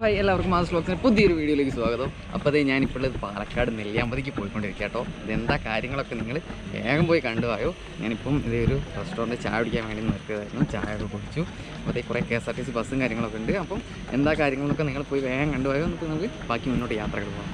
Hi എല്ലാവർക്കും mass വ്ലോഗ്സിന് പുതിയൊരു വീഡിയോയിലേക്ക് സ്വാഗതം അപ്പോൾ അതേ ഞാനിപ്പോൾ ഉള്ളത് പാലക്കാട് നെല്ലിയാമ്പതിക്ക് പോയിക്കൊണ്ടിരിക്കുക കേട്ടോ ഇതെന്താ കാര്യങ്ങളൊക്കെ നിങ്ങൾ വേഗം പോയി കണ്ടുപോയോ ഞാനിപ്പം ഇതേ ഒരു റെസ്റ്റോറൻറ്റ് ചായ കുടിക്കാൻ വേണ്ടി നിർത്തിയതായിരുന്നു ചായ ഒക്കെ കുടിച്ചു അപ്പോൾ അതേ കുറേ K S R T C ബസ്സും കാര്യങ്ങളൊക്കെ ഉണ്ട് അപ്പം എന്താ കാര്യങ്ങളൊക്കെ നിങ്ങൾ പോയി വേഗം കണ്ടുപോയോ എന്നിട്ട് നമുക്ക് ബാക്കി മുന്നോട്ട് യാത്രകൾ പോകാം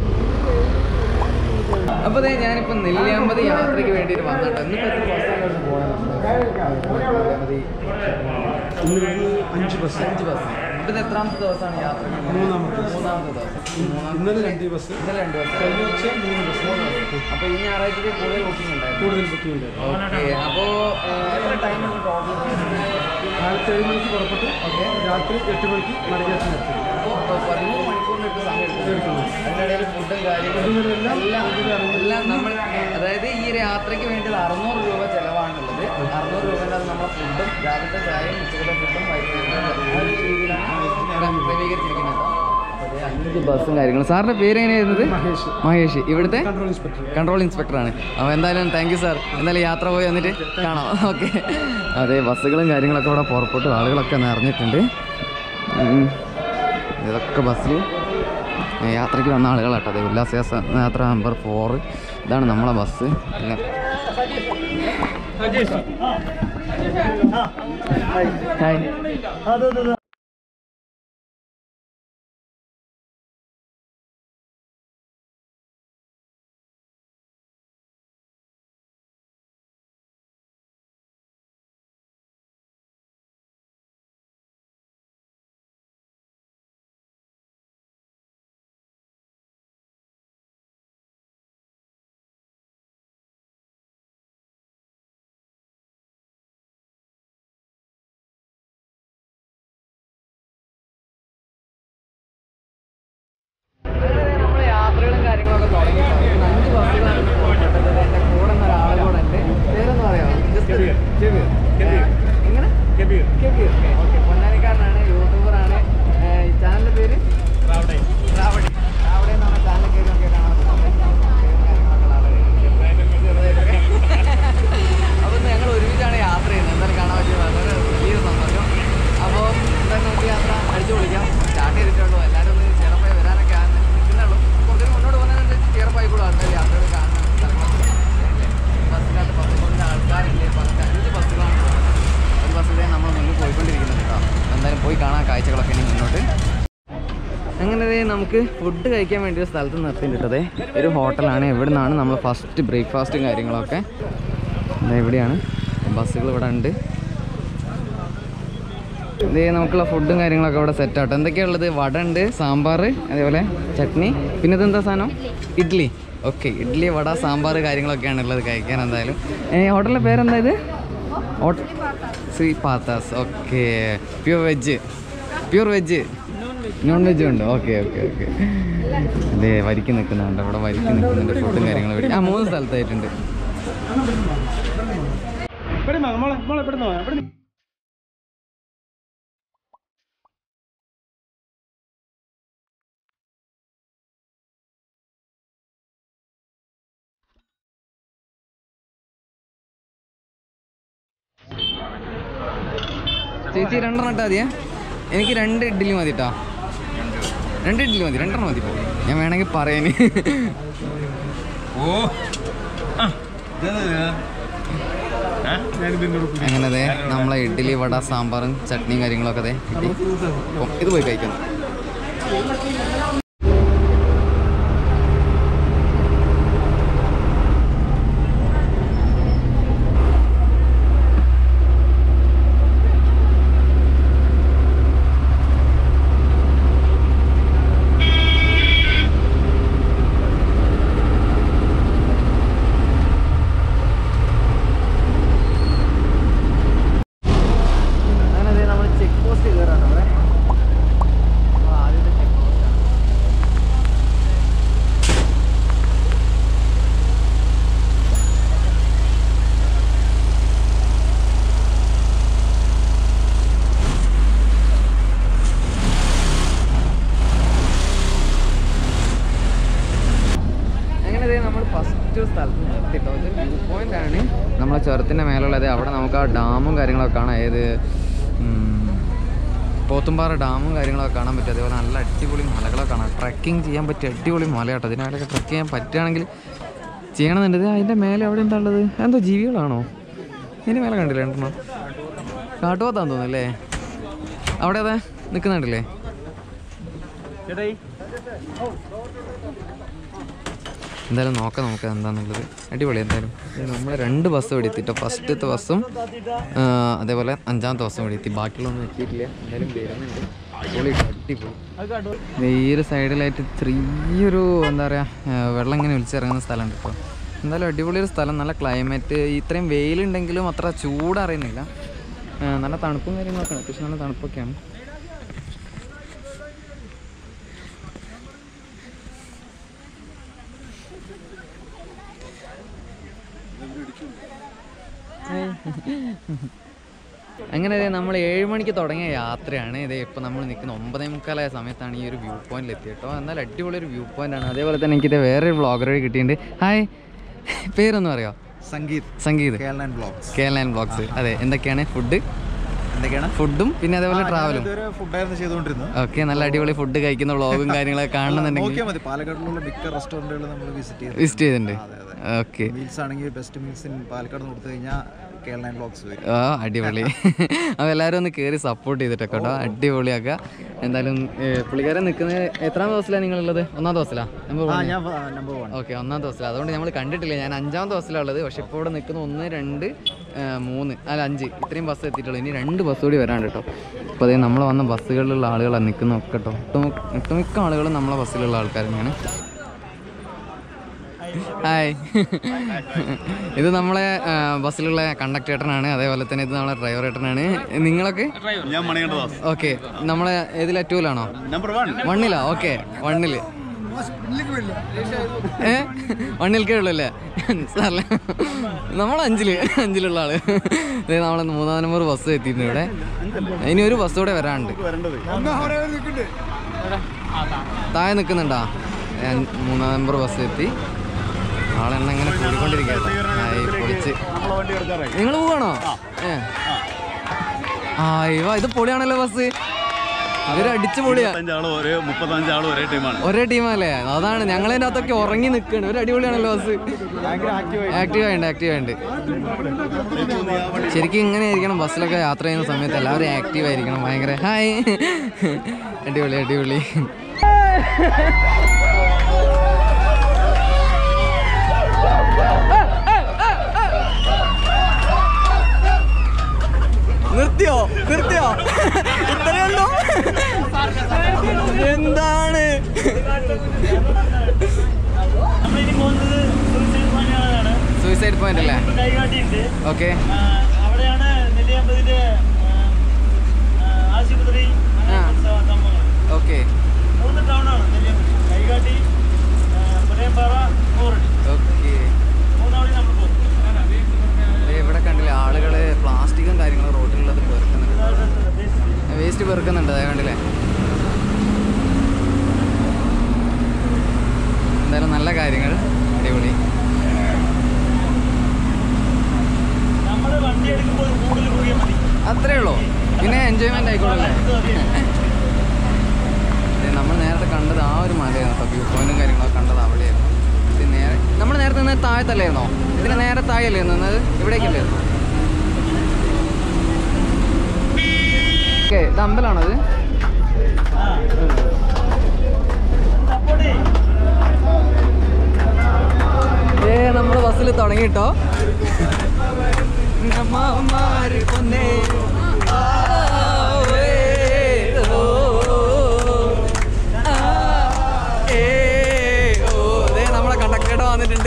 അപ്പോൾ അതേ ഞാനിപ്പോൾ നെല്ലിയാമ്പതി യാത്രയ്ക്ക് വേണ്ടിയിട്ട് വന്നിട്ട് ഇന്നിപ്പോൾ എത്ര ബസ്സാണ് നെല്ലിയാമ്പതി ഇന്നിവിടുന്ന് അഞ്ച് ബസ് അഞ്ച് ബസ് ഇത് എത്രാമത്തെ ദിവസമാണ് യാത്ര മൂന്നാമത്തെ ദിവസം. മൂന്നാമത്തെ ദിവസം മൂന്നാമത്തെ ഇന്നലെ രണ്ട് ബസ് ഇന്നലെ രണ്ട് ദിവസം കഴിഞ്ഞ ഉച്ച മൂന്ന് ബസ് അപ്പോൾ ഈ ഞായറാഴ്ചക്ക് കൂടുതൽ ബുക്കിംഗ് ഉണ്ടായിരുന്നു കൂടുതൽ ബുക്കിംഗ് ഉണ്ട് ഓക്കെ അപ്പോൾ എത്ര ടൈം ടോട്ടൽ കാലത്ത് ഏഴ് മണിക്ക് പുറപ്പെട്ട് രാത്രി എട്ട് മണിക്ക് മടങ്ങിയാറ്റി നിർത്തി അപ്പോൾ പതിമൂന്ന് മണിക്കൂറിനൊക്കെ സമയം എടുക്കും എടുക്കണം അതിനിടയിൽ ഫുഡും കാര്യങ്ങളും ഫുഡുകളെല്ലാം എല്ലാം ഇതിലാണ്. എല്ലാം നമ്മൾ അതായത് ഈ ഒരു യാത്രയ്ക്ക് വേണ്ടി അറുന്നൂറ് രൂപ ചിലവാണുള്ളത് അറുന്നൂറ് രൂപേൻ്റെ അത് നമ്മുടെ ഫുഡും രാവിലത്തെ ചായയും ഉച്ചക്കത്തെ ഫുഡും വൈകുന്നേരം ആ ഒരു രീതിയിലാണ് ക്രമീകരിച്ചിരിക്കുന്നത് അപ്പോൾ ദേ അഞ്ച് ബസ്സും കാര്യങ്ങളും സാറിൻ്റെ പേര് എങ്ങനെയായിരുന്നത് മഹേഷ് മഹേഷ് ഇവിടുത്തെ കൺട്രോൾ ഇൻസ്പെക്ടർ കൺട്രോൾ ഇൻസ്പെക്ടറാണ് അപ്പോൾ എന്തായാലും താങ്ക് യു സാർ എന്തായാലും യാത്ര പോയി വന്നിട്ട് കാണാം ഓക്കെ അതെ ബസ്സുകളും കാര്യങ്ങളൊക്കെ ഇവിടെ പുറപ്പെട്ടു ആളുകളൊക്കെ നിറഞ്ഞിട്ടുണ്ട് ഉം. ഇതൊക്കെ ബസ്സിൽ യാത്രയ്ക്ക് വന്ന ആളുകളാട്ടോ അതെ ഉല്ലാസ യാത്ര നമ്പർ ഫോർ ഇതാണ് നമ്മളെ ബസ് എല്ലാം ഹായ് നമ്മൾ യാത്രകളും കാര്യങ്ങളൊക്കെ തുടങ്ങി ഇന്ന് അഞ്ച് ബസ്സുകളാണ് ഇന്ന് പുറപ്പെട്ടത് എൻ്റെ കൂടെ നിന്ന് ഒരാൾ കൂടെ ഉണ്ട് പേരൊന്ന് പറയാമോ ജസ്റ്റ് കെബീർ എങ്ങനെ കെബീർ ഓക്കെ പൊന്നാനിക്കാരനാണ് യൂട്യൂബറാണ് ചാനലിൻ്റെ പേര് റാവഡി റാവഡി എന്നാണ് ചാനൽ കയറി നോക്കിയാൽ കാണാൻ അപ്പോൾ ഇന്ന് ഞങ്ങൾ ഒരുമിച്ചാണ് യാത്ര ചെയ്യുന്നത് എന്തായാലും കാണാൻ പറ്റിയത് വളരെ വലിയൊരു സന്തോഷം അപ്പോൾ എന്തായാലും നമുക്ക് യാത്ര അടിച്ചു പൊളിക്കാം സ്റ്റാർട്ട് ചെയ്തിട്ടുള്ളൂ എല്ലാവരും ഒന്ന് ചെറുപ്പായി വരാനൊക്കെ ആണ് നിൽക്കുന്നുള്ളൂ കുറച്ചുകൂടി മുന്നോട്ട് പോകുന്നതിനനുസരിച്ച് ചെറുപ്പായി കൂടും ആൾക്കാർ യാത്രകൾ കാണുന്ന സ്ഥലങ്ങളൊക്കെ അല്ലേ? ബസ്സിനകത്ത് പത്തൊമ്പതിൻ്റെ ആൾക്കാരില്ലേ പത്ത് അഞ്ച് ബസ്സുകളാണ് പോകുന്നത് ഒരു ബസ്സിലേ നമ്മൾ മുന്നിൽ പോയിക്കൊണ്ടിരിക്കുന്നത് കേട്ടോ എന്തായാലും പോയി കാണാൻ കാഴ്ചകളൊക്കെ ഇനി മുന്നോട്ട് അങ്ങനെ ദേ നമുക്ക് ഫുഡ് കഴിക്കാൻ വേണ്ടി ഒരു സ്ഥലത്ത് നിർത്തിയിട്ടതേ ഒരു ഹോട്ടലാണ് ഇവിടെ നിന്നാണ് നമ്മൾ ഫസ്റ്റ് ബ്രേക്ക്ഫാസ്റ്റും കാര്യങ്ങളൊക്കെ ദേ ഇവിടെയാണ് ബസ്സുകൾ ഇവിടെ ഉണ്ട് ഇതേ നമുക്കുള്ള ഫുഡും കാര്യങ്ങളൊക്കെ ഇവിടെ സെറ്റ് ആട്ടോ എന്തൊക്കെയാ ഉള്ളത് വട ഉണ്ട് സാമ്പാർ അതേപോലെ ചട്നി പിന്നെ ഇതെന്താ സാധനം ഇഡ്ഡലി ഓക്കെ ഇഡ്ഡലി വട സാമ്പാർ കാര്യങ്ങളൊക്കെയാണ് ഉള്ളത് കഴിക്കാൻ എന്തായാലും ഏ ഹോട്ടലിൻ്റെ പേരെന്താ ഇത് hotel Sree Paathas okay pure veg pure veg non വെജും ഉണ്ട് ഓക്കെ ഓക്കെ ഓക്കെ അതെ വരിക്ക് നിൽക്കുന്നുണ്ട് അവിടെ വരിക്ക് നിൽക്കുന്നുണ്ട് ഫുഡും കാര്യങ്ങളും മേടിക്കും. ആ മൂന്ന് സ്ഥലത്തായിട്ടുണ്ട് ഇവിടെ മോളെ മോളെ ഇവിടെ ഇവിടെ ചേച്ചി രണ്ടെണ്ണം ഇട്ടാ മതിയേ എനിക്ക് രണ്ട് ഇഡ്ഡലി മതി കേട്ടോ രണ്ട് ഇഡ്ഡലി മതി രണ്ടെണ്ണം മതി ഇപ്പൊ. ഞാൻ വേണമെങ്കിൽ പറയാന് ഞാനിതിൻ്റെ അങ്ങനെ അതെ നമ്മളെ ഇഡ്ഡലി വട സാമ്പാറും ചട്നിയും കാര്യങ്ങളൊക്കെ അതെ കിട്ടി അപ്പം ഇത് പോയി കഴിക്കുന്നു അങ്ങനെ അതെ നമ്മൾ ചെക്ക് പോസ്റ്റ് കയറാണ് അവിടെ അപ്പോൾ ആദ്യത്തെ ചെക്ക് പോസ്റ്റാണ് അങ്ങനെ ദേ നമ്മൾ ഫസ്റ്റ് സ്ഥലത്ത് നിർത്തിട്ടോ ഇത് വ്യൂ പോയിന്റ് ആണ് നമ്മളെ ചുരത്തിൻ്റെ മേലുള്ളത് അവിടെ നമുക്ക് ആ ഡാമും കാര്യങ്ങളൊക്കെ കാണാം ഏത് ഉം, പോത്തുംപാറ ഡാമും കാര്യങ്ങളൊക്കെ കാണാൻ പറ്റും അതേപോലെ നല്ല അടിപൊളി മലകളൊക്കെ കാണാം ട്രക്കിംഗ് ചെയ്യാൻ പറ്റിയ അടിപൊളി മലയാട്ടോ അതിന് മേലൊക്കെ ട്രക്ക് ചെയ്യാൻ പറ്റുകയാണെങ്കിൽ ചെയ്യണമെന്നുണ്ട് അതിൻ്റെ മേലെ എവിടെ എന്താ ഉള്ളത് എന്തോ ജീവികളാണോ ഇതിന് മേലെ കണ്ടില്ലേ രണ്ടെണ്ണം കാട്ടുപോത്താന്ന് തോന്നുന്നു അല്ലേ അവിടെ അതെ നിൽക്കുന്നുണ്ടല്ലേ എന്തായാലും നോക്കാം നമുക്ക് എന്താണെന്നുള്ളത് അടിപൊളി എന്തായാലും നമ്മൾ രണ്ട് ബസ് ഇവിടെ എത്തിട്ടോ ഫസ്റ്റത്തെ ബസ്സും ആ, അതേപോലെ അഞ്ചാമത്തെ ബസ്സും ഇവിടെ എത്തി ബാക്കിയുള്ളൊന്നും എത്തിയിട്ടില്ല എന്തായാലും വരുന്നുണ്ട് അടിപൊളി അടിപൊളി ഈ ഒരു സൈഡിലായിട്ട് ചെറിയൊരു എന്താ പറയുക വെള്ളം ഇങ്ങനെ ഒലിച്ചിറങ്ങുന്ന സ്ഥലമുണ്ട് ഇപ്പോൾ എന്തായാലും അടിപൊളി ഒരു സ്ഥലം നല്ല ക്ലൈമറ്റ് ഇത്രയും വെയിലുണ്ടെങ്കിലും അത്ര ചൂടറിയുന്നില്ല ആ, നല്ല തണുപ്പും കാര്യങ്ങളൊക്കെ ഉണ്ട് അത്യാവശ്യം നല്ല തണുപ്പൊക്കെയാണ് അങ്ങനെ ദേ നമ്മൾ ഏഴ് മണിക്ക് തുടങ്ങിയ യാത്രയാണ് ഇതേ ഇപ്പോൾ നമ്മൾ നിൽക്കുന്ന ഒമ്പതേ മുക്കാലായ സമയത്താണ് ഈ ഒരു വ്യൂ പോയിന്റിൽ എത്തിയത് കേട്ടോ എന്നാൽ അടിപൊളി ഒരു വ്യൂ പോയിന്റ് ആണ് അതേപോലെ തന്നെ എനിക്കിത് വേറെ ഒരു വ്ളോഗർ കിട്ടിയിട്ടുണ്ട് ഹായ് പേരൊന്നും അറിയോ സംഗീത് സംഗീത് കേരള ബ്ലോഗ്സ് കേരള ബ്ലോഗ്സ് അതെ എന്തൊക്കെയാണ് ഫുഡ് എന്തൊക്കെയാണ് ഫുഡും പിന്നെ അതേപോലെ ട്രാവലും ഇതുവരെ ഫുഡായിരുന്നു ചെയ്തുകൊണ്ടിരുന്നത് ഓക്കെ നല്ല അടിപൊളി ഫുഡ് കഴിക്കുന്ന വ്ളോഗും കാര്യങ്ങളൊക്കെ കാണണമെന്നുണ്ടെങ്കിൽ നോക്കിയാൽ മതി പാലക്കാടിലുള്ള മിക്ക റെസ്റ്റോറൻറ്റുകൾ നമ്മൾ വിസിറ്റ് ചെയ്ത് വിസിറ്റ് ചെയ്തിട്ടുണ്ട് അതെ അതെ ഓക്കെ മീൽസ് ആണെങ്കിൽ ബെസ്റ്റ് മീൽസ് ഇൻ പാലക്കാട് കൊടുത്തു കഴിഞ്ഞാൽ കേരള ബ്ലോഗ്സ് വരും ആ അടിപൊളി അപ്പോൾ എല്ലാവരും ഒന്ന് കയറി സപ്പോർട്ട് ചെയ്തിട്ടൊക്കെ കേട്ടോ അടിപൊളിയാക്കുക എന്തായാലും ഏ, പുള്ളിക്കാരൻ നിൽക്കുന്നത് എത്രാം ദിവസത്തിലാണ് നിങ്ങളുള്ളത് ഒന്നാം ദിവസത്തിലാണ് നമ്പർ ആ വൺ ഞാൻ നമ്പർ വൺ ഓക്കെ ഒന്നാം ദിവസത്തിൽ അതുകൊണ്ട് നമ്മൾ കണ്ടിട്ടില്ല ഞാൻ അഞ്ചാം ദിവസത്തിലാണ് ഉള്ളത് പക്ഷെ ഇപ്പോൾ ഇവിടെ നിൽക്കുന്ന ഒന്ന് രണ്ട് ഏ, മൂന്ന് അല്ല അഞ്ച് ഇത്രയും ബസ് എത്തിയിട്ടുള്ളൂ ഇനി രണ്ട് ബസ് കൂടി വരാണ്ട് കേട്ടോ അപ്പോൾ അതേ നമ്മൾ വന്ന ബസ്സുകളിലുള്ള ആളുകളാണ് നിൽക്കുന്നതൊക്കെ കേട്ടോ ഒട്ടുമി- ഒട്ടുമിക്ക ആളുകളും നമ്മളെ ബസ്സിലുള്ള ആൾക്കാർ തന്നെയാണ് ഹായ് ഇത് നമ്മളെ ആ, ബസ്സിലുള്ള കണ്ടക്ടർ ഏട്ടനാണ് അതേപോലെ തന്നെ ഇത് നമ്മളെ ഡ്രൈവർ ഏട്ടനാണ് നിങ്ങളൊക്കെ ഞാൻ മണികണ്ഠദാസ് ഓക്കെ നമ്മളെ ഏതിലാ ടൂലാണോ നമ്പർ വൺ വണ്ണിലാ ഓക്കെ വണ്ണില് ഏ വണ്ണിൽക്കേ ഉള്ളൂ അല്ലേ സാറല്ലേ നമ്മൾ അഞ്ചില് അഞ്ചിലുള്ള ആള് ദേ നമ്മളെ മൂന്നാം നമ്പർ ബസ് എത്തിയിട്ടുണ്ട് ഇവിടെ ഇനി ഒരു ബസ് കൂടെ വരാനുണ്ട് വരേണ്ടത് താഴെ നിൽക്കുന്നുണ്ടാ ഞാൻ മൂന്നാം നമ്പർ ബസ് എത്തി ആളെണ്ണ ഇങ്ങനെ കൂടിക്കൊണ്ടിരിക്കുകയാണ് ആയി പൊളിച്ച് നമ്മളെ വണ്ടി എടുക്കാറായി നിങ്ങൾ പോവാണോ ഏ ആ ഇവ ഇത് പൊളിയാണല്ലോ ബസ് ഇവര് അടിച്ചു പൊളിയാ അഞ്ചാള് ഒരേ മുപ്പത്തഞ്ച് ആള് ഒരേ ടീമാണ് ഒരേ ടീമല്ലേ അതാണ് ഞങ്ങളതിൻ്റെ അകത്തൊക്കെ ഉറങ്ങി നിൽക്കുകയാണ് ഒരു അടിപൊളിയാണല്ലോ ബസ് ആക്റ്റീവ് ആയിണ്ട് ആക്റ്റീവ് ആയിണ്ട് ശരിക്കും ഇങ്ങനെ ആയിരിക്കണം ബസ്സിലൊക്കെ യാത്ര ചെയ്യുന്ന സമയത്ത് എല്ലാവരും ആക്റ്റീവ് ആയിരിക്കണം ഭയങ്കര ഹായ് അടിപൊളി അടിപൊളി നിർത്തിയോ നിർത്തിയോ ഇത്രയേ ഉള്ളൂ എന്താണ് നമ്മളിനി പോകുന്നത് സൂയിസൈഡ് പോയിന്റാണ് സൂയിസൈഡ് പോയിന്റ് അല്ലേ കൈകാട്ടിയുണ്ട് ഓക്കെ ആ, അവിടെയാണ് നെല്ലിയാമ്പതിന്റെ ആ, ആ, ആശുപത്രി ആ. സംഭവം ഓക്കെ മൂന്ന് ടൗണാണ് നെല്ലിയാമ്പതി കൈകാട്ടി ആ, പുലയമ്പാറ കോറടി ഓക്കെ മൂന്നവിടെ നമ്മൾ പോകും ഇവിടെ കണ്ടില്ലേ ആളുകള് പ്ലാസ്റ്റിക്കും കാര്യങ്ങളും റോഡിലുള്ളത് പെറുക്കുന്നുണ്ട് ബേസിക് വേസ്റ്റ് പെറുക്കുന്നുണ്ട് അതേ കണ്ടില്ലേ എന്തായാലും നല്ല കാര്യങ്ങൾ അടിപൊളി നമ്മൾ വണ്ടി എടുക്കുമ്പോൾ കൂടുതൽ കൂടിയാൽ മതി അത്രേ ഉള്ളൂ പിന്നെ എൻജോയ്മെന്റ് ആയിക്കോളല്ലേ ഇത് മതിയല്ലോ. ദേ നമ്മൾ നേരത്തെ കണ്ടത് ആ ഒരു മലയായിരുന്നു കേട്ടോ വ്യൂ പോയിന്റും കാര്യങ്ങളൊക്കെ കണ്ടത് അവിടെയായിരുന്നു ഇത് നേരെ നമ്മൾ നേരത്തെ നിന്നത് താഴത്തല്ലായിരുന്നോ ഇതിന് നേരെ താഴല്ലേ നിന്നത് ഇവിടേക്കല്ലായിരുന്നു ഓക്കെ ഇത് അമ്പലമാണോ ഇത് ആ. സപ്പോർട്ട് ചെയ്യ്. ഏ നമ്മൾ ബസ്സിൽ തുടങ്ങി കേട്ടോ നമ്മമാര് കൊന്നേ ആ, ഓ, ഏ, ഓ, ആ, ഏ, ഓ. ദേ നമ്മളെ കണ്ടക്ടറുടെ വന്നിട്ടുണ്ട്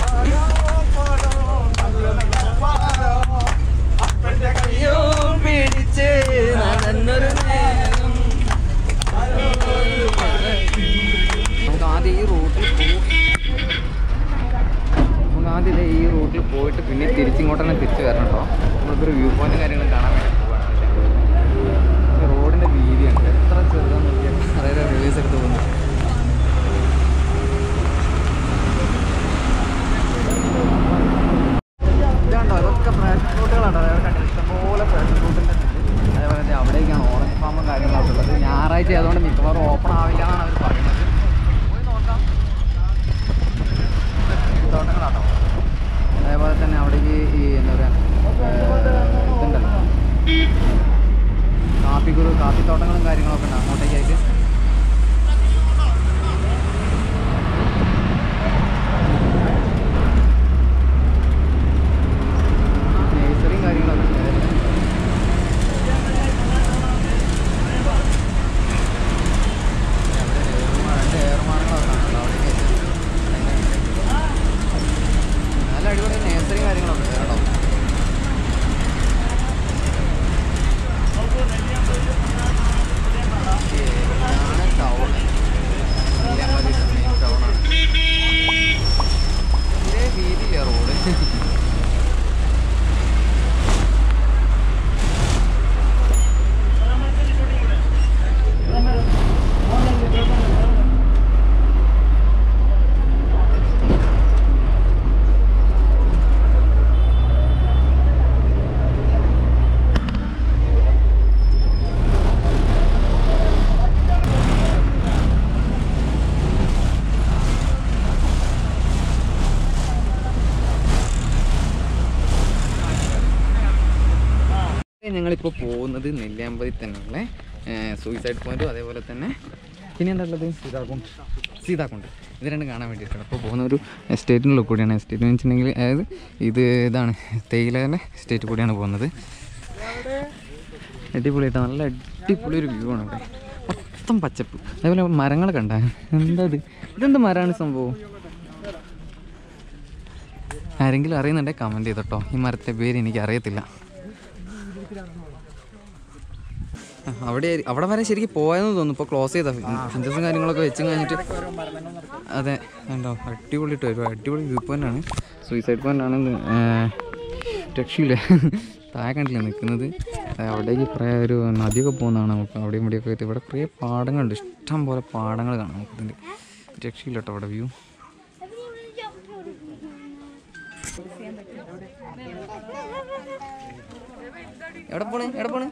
അയ്യോ, പിടിച്ച് നടന്നൊരു നേരം നമുക്ക് ആദ്യം ഈ റൂട്ടിൽ പോകും നമുക്ക് ആദ്യം ദേ ഈ റൂട്ടിൽ പോയിട്ട് പിന്നെ തിരിച്ചിങ്ങോട്ട് തന്നെ തിരിച്ച് വരണം കേട്ടോ നമ്മളിപ്പോൾ ഒരു വ്യൂ പോയിന്റ് കാര്യങ്ങൾ കാണാൻ വേണ്ടി പോവാണ് റോഡിൻ്റെ വീതിയാണ് എത്ര ചെറുതാന്ന് നോക്കിയാൽ അതായത് റിവ്യൂസ് ഒക്കെ തോന്നുന്നു ഞായറാഴ്ച ആയതുകൊണ്ട് മിക്കവാറും ഓപ്പൺ ആവില്ല എന്നാണ് അവർ പറയുന്നത് പോയി നോക്കാം തോട്ടങ്ങളാട്ടോ അതേപോലെ തന്നെ അവിടേക്ക് ഈ എന്താ പറയുക ഇതുണ്ടല്ലോ കാപ്പിക്കുരു കാപ്പിത്തോട്ടങ്ങളും കാര്യങ്ങളൊക്കെ ഉണ്ട് അങ്ങോട്ടേക്കായിട്ട് നേഴ്സറിയും കാര്യങ്ങളൊക്കെ ഉണ്ട് അതില്. അവിടെ ഏറുമാ- രണ്ട് ഏറുമാടങ്ങളൊക്കെ ഉണ്ടല്ലോ അവിടേക്കായിട്ട്. നല്ല അടിപൊളി നേഴ്സറിയും കാര്യങ്ങളൊക്കെ ഉണ്ട് കേട്ടോ ഇതാണ് ടൗൺ നെല്ലിയാമ്പതി മെയിൻ ടൗണാണ് ഇതേ വീതിയില്ല റോഡ് ഞങ്ങളിപ്പോൾ പോകുന്നത് നെല്ലിയാമ്പതി തന്നെയുള്ള സൂയിസൈഡ് പോയിന്റും അതേപോലെ തന്നെ പിന്നെ എന്താ ഉള്ളത് സീതാകുണ്ട് സീതാകുണ്ട് ഇത് രണ്ടും കാണാൻ വേണ്ടിയിട്ടാണ് അപ്പോൾ പോകുന്ന ഒരു എസ്റ്റേറ്റിനുള്ള കൂടിയാണ് എസ്റ്റേറ്റ് എന്ന് വെച്ചിട്ടുണ്ടെങ്കിൽ അതായത് ഇത് ഇതാണ് തേയിലേൻ്റെ എസ്റ്റേറ്റ് കൂടിയാണ് പോകുന്നത് അടിപൊളിയായിട്ട് നല്ല അടിപൊളി ഒരു വ്യൂ ആണ് ഇവിടെ മൊത്തം പച്ചപ്പ് അതേപോലെ മരങ്ങൾ കണ്ട എന്താ ഇത് ഇതെന്ത് മരമാണ് സംഭവം ആരെങ്കിലും അറിയുന്നുണ്ടെങ്കിൽ കമൻറ്റ് ചെയ്തോട്ടോ ഈ മരത്തിൻ്റെ പേര് എനിക്ക് അറിയത്തില്ല ആ, അവിടെ അവിടെ വരെ ശരിക്കും പോയെന്ന് തോന്നുന്നു ഇപ്പോൾ ക്ലോസ് ചെയ്ത ഫിഞ്ചസും കാര്യങ്ങളൊക്കെ വെച്ച് കഴിഞ്ഞിട്ട് അതെ ഉണ്ടോ അടിപൊളിയിട്ട് വരും അടിപൊളി വ്യൂ പോയിന്റ് ആണ് സൂയിസൈഡ് പോയിന്റ് ആണ് ഇത്, ഏ, രക്ഷയില്ല താഴെ കണ്ടില്ല നിൽക്കുന്നത് അവിടേക്ക് കുറേ ഒരു നദിയൊക്കെ പോകുന്നതാണ് നമുക്ക് അവിടെയും ഇവിടെയൊക്കെ ആയിട്ട് ഇവിടെ കുറേ പാടങ്ങളുണ്ട് ഇഷ്ടം പോലെ പാടങ്ങൾ കാണാം നമുക്ക് ഇതിൻ്റെ രക്ഷയില്ല കേട്ടോ അവിടെ വ്യൂ എവിടെ പോണേ എവിടെ പോണേ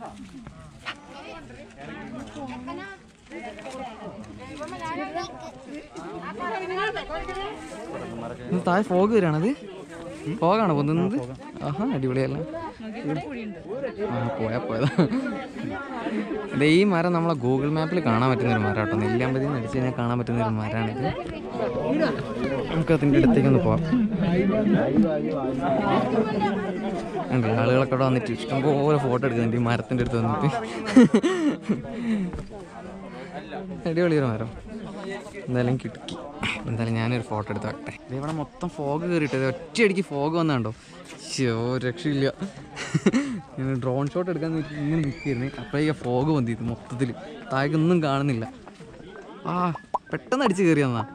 ഇത് താഴെ ഫോഗ് വരാണത് ഫോഗാണോ പൊന്നുന്നത് ആഹാ അടിപൊളിയല്ല ആ പോയാ പോയതാ ദേ ഈ മരം നമ്മളെ ഗൂഗിൾ മാപ്പിൽ കാണാൻ പറ്റുന്ന ഒരു മരം കേട്ടോ നെല്ലിയാമ്പതി എന്ന് അടിച്ച് കഴിഞ്ഞാൽ കാണാൻ പറ്റുന്ന ഒരു മരമാണിത് നമുക്ക് അതിൻ്റെ അടുത്തേക്ക് ഒന്ന് പോവാം ഉണ്ട് ആളുകളൊക്കെ അവിടെ വന്നിട്ട് ഇഷ്ടംപോലെ ഫോട്ടോ എടുക്കുന്നുണ്ട് ഈ മരത്തിൻ്റെ അടുത്ത് വന്നിട്ട് അടിപൊളി ഒരു മരം എന്തായാലും കിടക്കി എന്തായാലും ഞാനൊരു ഫോട്ടോ എടുത്ത് വെക്കട്ടെ ദേ ഇവിടെ മൊത്തം ഫോഗ് കയറിയിട്ട് ഒറ്റയടിക്ക് ഫോഗ് വന്നാണ്ടോ ഷോ രക്ഷയില്ല ഞാൻ ഡ്രോൺ ഷോട്ട് എടുക്കാൻ നോക്കി ഇങ്ങനെ നിൽക്കുകയായിരുന്നു അപ്പോഴേക്ക് ഫോഗ് വന്നിരുന്നു മൊത്തത്തിൽ താഴേക്കൊന്നും കാണുന്നില്ല ആ പെട്ടെന്ന് അടിച്ച് കയറി വന്നാ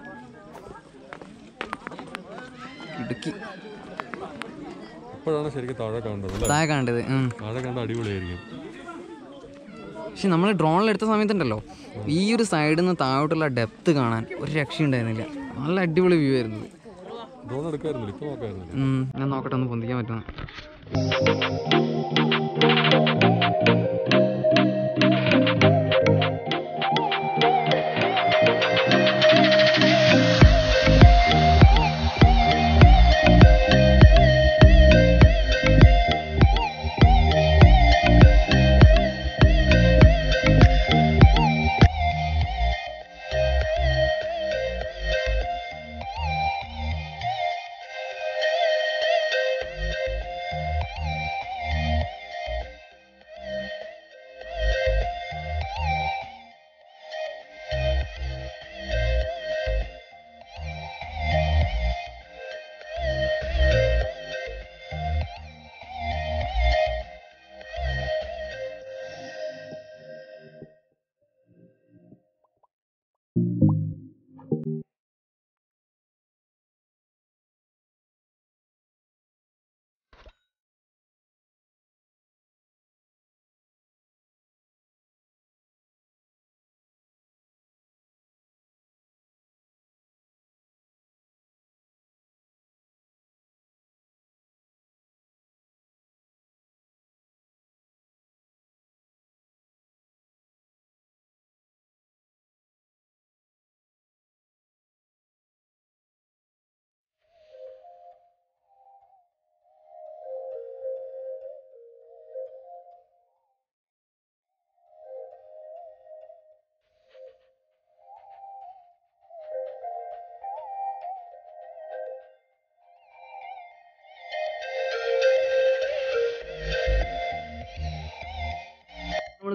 ഇടുക്കി ഇപ്പോഴാണ് ശരിക്കും താഴെ കാണേണ്ടത് അല്ലേ താഴെ കണ്ടത് ഉം. താഴെ കണ്ട അടിപൊളിയായിരിക്കും പക്ഷെ നമ്മൾ ഡ്രോണിൽ എടുത്ത സമയത്തുണ്ടല്ലോ ഈ ഒരു സൈഡിൽ നിന്ന് താഴോട്ടുള്ള ഡെപ്ത് കാണാൻ ഒരു രക്ഷയുണ്ടായിരുന്നില്ല നല്ല അടിപൊളി വ്യൂ ആയിരുന്നു ഇത്. ഡ്രോൺ എടുക്കായിരുന്നില്ല ഇപ്പൊ നോക്കായിരുന്നില്ല ഉം, ഞാൻ നോക്കട്ടെ ഒന്ന് പൊന്തിക്കാൻ പറ്റുന്ന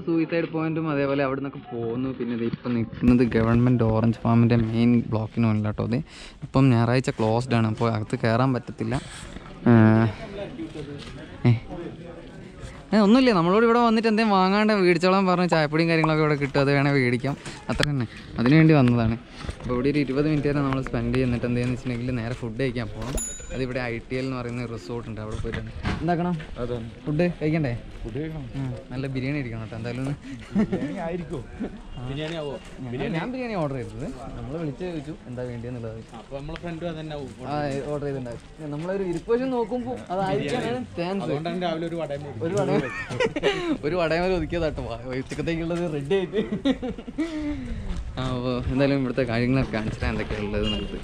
സൂയിസൈഡ് പോയിന്റും അതേപോലെ അവിടെ നിന്നൊക്കെ പോന്നു പിന്നെ ഇത് ഇപ്പം നിൽക്കുന്നത് ഗവൺമെൻറ് ഓറഞ്ച് ഫാമിൻ്റെ മെയിൻ ബ്ലോക്കിന് മുന്നിൽ കേട്ടോ അത് ഇപ്പം ഞായറാഴ്ച ക്ലോസ്ഡ് ആണ് അപ്പോൾ അകത്ത് കയറാൻ പറ്റത്തില്ല ആ, ഏ ഏ ഒന്നുമില്ല നമ്മളോട് ഇവിടെ വന്നിട്ട് എന്തെങ്കിലും വാങ്ങാണ്ട് മേടിച്ചോളാൻ പറഞ്ഞ് ചായപ്പൊടിയും കാര്യങ്ങളൊക്കെ ഇവിടെ കിട്ടും അത് വേണേൽ മേടിക്കാം അത്ര തന്നെ അതിന് വേണ്ടി വന്നതാണ് അപ്പോൾ ഇവിടെ ഒരു ഇരുപത് മിനിറ്റ് വരെ നമ്മൾ സ്പെൻഡ് ചെയ്യുന്നിട്ട് എന്തെന്ന് വെച്ചിട്ടുണ്ടെങ്കിൽ നേരെ ഫുഡ് കഴിക്കാൻ പോകണം അതിവിടെ ഐ ടി എൽ എന്ന് പറയുന്ന റിസോർട്ട് ഉണ്ട് അവിടെ പോയിട്ട് എന്താക്കണം ഫുഡ് കഴിക്കണ്ടേ ഫുഡ് കഴിക്കണം നല്ല ബിരിയാണി ഇരിക്കണം കേട്ടോ എന്തായാലും ഒന്ന്. ഞാൻ- ഞാൻ ബിരിയാണി ഓർഡർ ചെയ്തത് നമ്മൾ വിളിച്ച് ചോദിച്ചു എന്താ വേണ്ടിയെന്നുള്ളത് അപ്പോൾ നമ്മളെ ഫ്രണ്ടും അതന്നെ ആ ഓർഡർ ചെയ്തിട്ടുണ്ടായിരുന്നു നമ്മളൊരു ഇരിപ്പോഷൻ നോക്കുമ്പോൾ അതായിരിക്കാനാണ് ചാൻസ് അതുകൊണ്ടാണ് രാവിലെ ഒരു വടയം ഒരു വടയം ഒരു വടയം വരെ ഒതുക്കിയതാട്ടോ ഉച്ചക്കത്തേക്കുള്ളത് റെഡി ആയിട്ട് ആ അപ്പോൾ എന്തായാലും ഇവിടുത്തെ കാര്യങ്ങളൊക്കെ കാണിച്ചിട്ട് എന്തൊക്കെയുള്ളത് നല്ലത്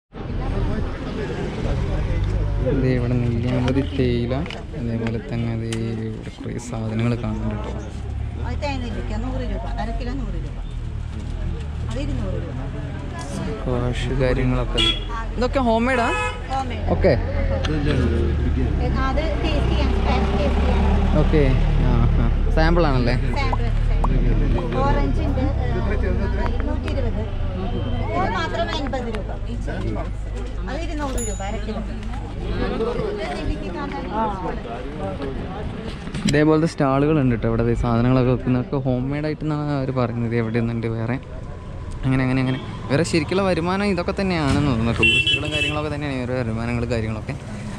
ഇത് ഇവിടെ നെല്ലിയാമ്പതി തേയില അതേപോലെ തന്നെ അത് ഇവിടെ കുറേ സാധനങ്ങൾ കാണുന്നുണ്ട് കേട്ടോ അത് തേങ്ങയിലിരിക്കുക നൂറ് രൂപ അര കിലോ നൂറ് രൂപ അത് ഇരുന്നൂറ് രൂപ കാശ് കാര്യങ്ങളൊക്കെ ഇതൊക്കെ ഹോം മെയ്ഡാ ഹോം മെയ്ഡ് ഓക്കെ അത് ടേസ്റ്റ് ചെയ്യാം ടേസ്റ്റ് ചെയ്യാം ഓക്കെ ആ ആ സാമ്പിൾ ആണല്ലേ സാൻഡ്വിച്ച് ഓറഞ്ച് ഉണ്ട് ഇരുന്നൂറ്റി ഇരുപത് ഇത് മാത്രം എൺപത് രൂപ ഈച്ച് അത് ഇരുന്നൂറ് രൂപ അര കിലോ ഇതേപോലത്തെ സ്റ്റാളുകൾ ഉണ്ട് കേട്ടോ ഇവിടെ ദേ സാധനങ്ങളൊക്കെ വെക്കുന്നതൊക്കെ ഹോം മെയ്ഡ് ആയിട്ടെന്നാണ് അവർ പറയുന്നത് എവിടെ നിന്നുണ്ട് വേറെ അങ്ങനെ അങ്ങനെ അങ്ങനെ വേറെ ശരിക്കുള്ള വരുമാനം ഇതൊക്കെ തന്നെയാണെന്ന് തോന്നുന്നു ടൂറിസ്റ്റുകളും കാര്യങ്ങളൊക്കെ തന്നെയാണ് ഇവരുടെ വരുമാനങ്ങൾ കാര്യങ്ങളൊക്കെ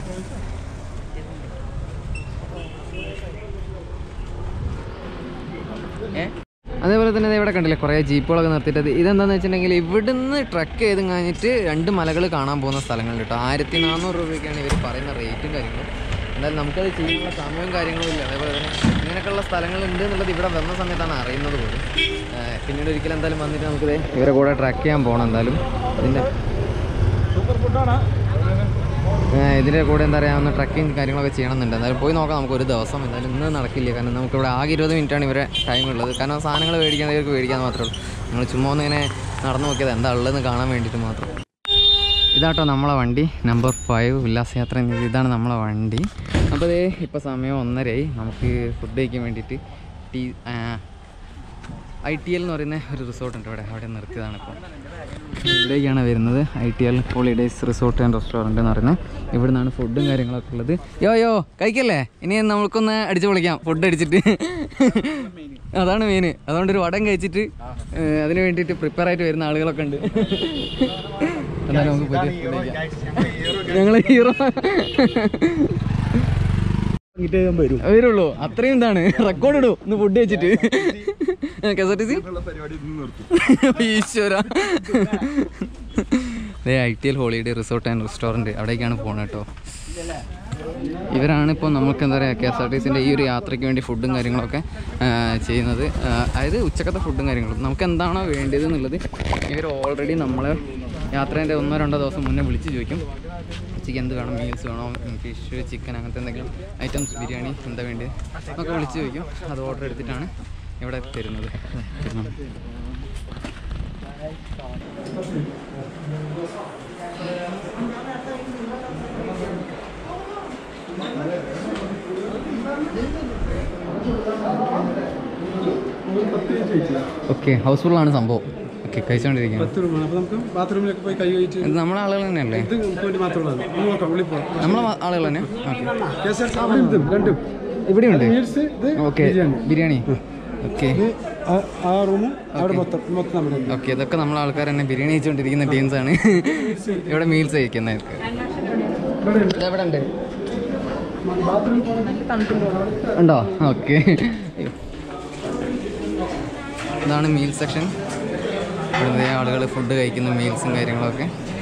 അതേപോലെ തന്നെ ദേ ഇവിടെ കണ്ടില്ലേ കുറേ ജീപ്പുകളൊക്കെ നിർത്തിയിട്ടത് ഇതെന്താണെന്ന് വെച്ചിട്ടുണ്ടെങ്കിൽ ഇവിടുന്ന് ട്രക്ക് ചെയ്ത് കഴിഞ്ഞിട്ട് രണ്ട് മലകൾ കാണാൻ പോകുന്ന സ്ഥലങ്ങളുണ്ട് കേട്ടോ ആയിരത്തി നാനൂറ് രൂപയ്ക്കാണ് ഇവർ പറയുന്ന റേറ്റും കാര്യങ്ങളും എന്തായാലും നമുക്കത് ചെയ്യാനുള്ള സമയവും കാര്യങ്ങളും ഇല്ല അതേപോലെ തന്നെ ഇങ്ങനെയൊക്കെയുള്ള സ്ഥലങ്ങളുണ്ട് എന്നുള്ളത് ഇവിടെ വന്ന സമയത്താണ് അറിയുന്നത് പോലും ഏഹ് പിന്നീട് ഒരിക്കലും എന്തായാലും വന്നിട്ട് നമുക്ക് ഇവരെ കൂടെ ട്രക്ക് ചെയ്യാൻ പോകണം എന്തായാലും ഇതിൻ്റെ ഏഹ് ഇതിൻ്റെ കൂടെ എന്താ പറയുക ഒന്ന് ട്രക്കിങ് കാര്യങ്ങളൊക്കെ ചെയ്യണമെന്നുണ്ട് എന്തായാലും പോയി നോക്കാം നമുക്ക് ഒരു ദിവസം എന്തായാലും ഇന്ന് നടക്കില്ല കാരണം നമുക്ക് ഇവിടെ ആകെ ഇരുപത് മിനിറ്റാണ് ഇവരെ ടൈം ഉള്ളത് കാരണം സാധനങ്ങൾ മേടിക്കാൻ ഇവർക്ക് മേടിക്കാൻ മാത്രമേ ഉള്ളൂ നമ്മൾ ചുമ്മാ ഒന്ന് ഇങ്ങനെ നടന്നു നോക്കിയത് എന്താ ഉള്ളതെന്ന് കാണാൻ വേണ്ടിയിട്ട് മാത്രം ഇതാട്ടോ നമ്മളെ വണ്ടി നമ്പർ ഫൈവ് ഉല്ലാസയാത്ര എന്നത് ഇതാണ് നമ്മളെ വണ്ടി അപ്പോൾ ദേ ഇപ്പോൾ സമയം ഒന്നരയായി നമുക്ക് ഫുഡ് കഴിക്കാൻ വേണ്ടിയിട്ട് ടീ ഐ ടി എൽ എന്ന് പറയുന്ന ഒരു റിസോർട്ട് ഉണ്ട് ഇവിടെ അവിടെ നിർത്തിയതാണ് ഇപ്പോൾ ഇവിടേക്കാണ് വരുന്നത് I T L holidays resort and restaurant എന്ന് പറയുന്നത് ഇവിടെ നിന്നാണ് ഫുഡും കാര്യങ്ങളൊക്കെ ഉള്ളത് യോ യോ കഴിക്കല്ലേ ഇനി നമുക്കൊന്ന് അടിച്ചു പൊളിക്കാം ഫുഡ് അടിച്ചിട്ട് അതാണ് മെയിൻ അതുകൊണ്ട് ഒരു വടം കഴിച്ചിട്ട് ഏഹ്, അതിന് വേണ്ടിയിട്ട് പ്രിപ്പയർ ആയിട്ട് വരുന്ന ആളുകളൊക്കെ ഉണ്ട് എന്നാലും നമുക്ക് പറ്റിയ food കഴിക്കാം. ഞങ്ങള് ഹീറോ വരുള്ളൂ അത്രയും എന്താണ് റെക്കോർഡ് ഇടൂ ഒന്ന് ഫുഡ് വെച്ചിട്ട് K S R T C ഈശ്വര അതെ I T L holiday resort and restaurant അവിടേക്കാണ് പോണത് കേട്ടോ ഇവരാണ് ഇപ്പോൾ നമുക്ക് എന്താ പറയുക കെ എസ് ആർ ടി സിൻ്റെ ഈ ഒരു യാത്രയ്ക്ക് വേണ്ടി ഫുഡും കാര്യങ്ങളൊക്കെ ആ, ചെയ്യുന്നത് ആ, അതായത് ഉച്ചക്കത്തെ ഫുഡും കാര്യങ്ങളും നമുക്ക് എന്താണോ വേണ്ടത് എന്നുള്ളത് ഇവർ ഓൾറെഡി നമ്മളെ യാത്രേൻ്റെ ഒന്നോ രണ്ടോ ദിവസം മുന്നേ വിളിച്ച് ചോദിക്കും ഉച്ചയ്ക്ക് എന്ത് വേണം മീൽസ് വേണോ ഫിഷ് ചിക്കൻ അങ്ങനത്തെ എന്തെങ്കിലും ഐറ്റംസ് ബിരിയാണി എന്താ വേണ്ടത് എന്നൊക്കെ വിളിച്ച് ചോദിക്കും അത് ഓർഡർ എടുത്തിട്ടാണ് ഇവിടെ തരുന്നത് തരുന്നത് ഓക്കെ ഹൗസ്ഫുള്ളാണ് സംഭവം ഓക്കെ കഴിച്ചുകൊണ്ടിരിക്കുന്നത് പത്ത് റൂമാണ് അപ്പോൾ നമുക്ക് ബാത്റൂമിലൊക്കെ പോയി കൈ കഴിച്ച് ഇത് നമ്മളെ ആളുകൾ തന്നെയല്ലേ ഇത് പോയിന്റ് മാത്രമുള്ളതാണ് ഒന്ന് നോക്കാം ഉള്ളിൽ പോകാം നമ്മളെ ആളുകൾ തന്നെ okay K S R T അവിടെ ഇതും രണ്ടും ഇവിടെയുണ്ട് മീൽസ് ഇത് ഓക്കെ ബിരിയാണി ബിരിയാണി ഓക്കെ ഇത് ആ- ആ റൂമും അവിടെ മൊത്തം മൊത്തം നമ്മുടെ ഓക്കെ ഇതൊക്കെ നമ്മളെ ആൾക്കാർ തന്നെ ബിരിയാണി കഴിച്ചുകൊണ്ടിരിക്കുന്ന ടീംസ് ആണ് ഇവിടെ മീൽസ് കഴിക്കുന്നത് ഇതെവിടെ ഉണ്ട് ഉണ്ടോ ഓക്കെ ഇതാണ് മീൽ സെക്ഷൻ ഇവിടുത്തെ ആളുകൾ ഫുഡ് കഴിക്കുന്ന മീൽസും കാര്യങ്ങളൊക്കെ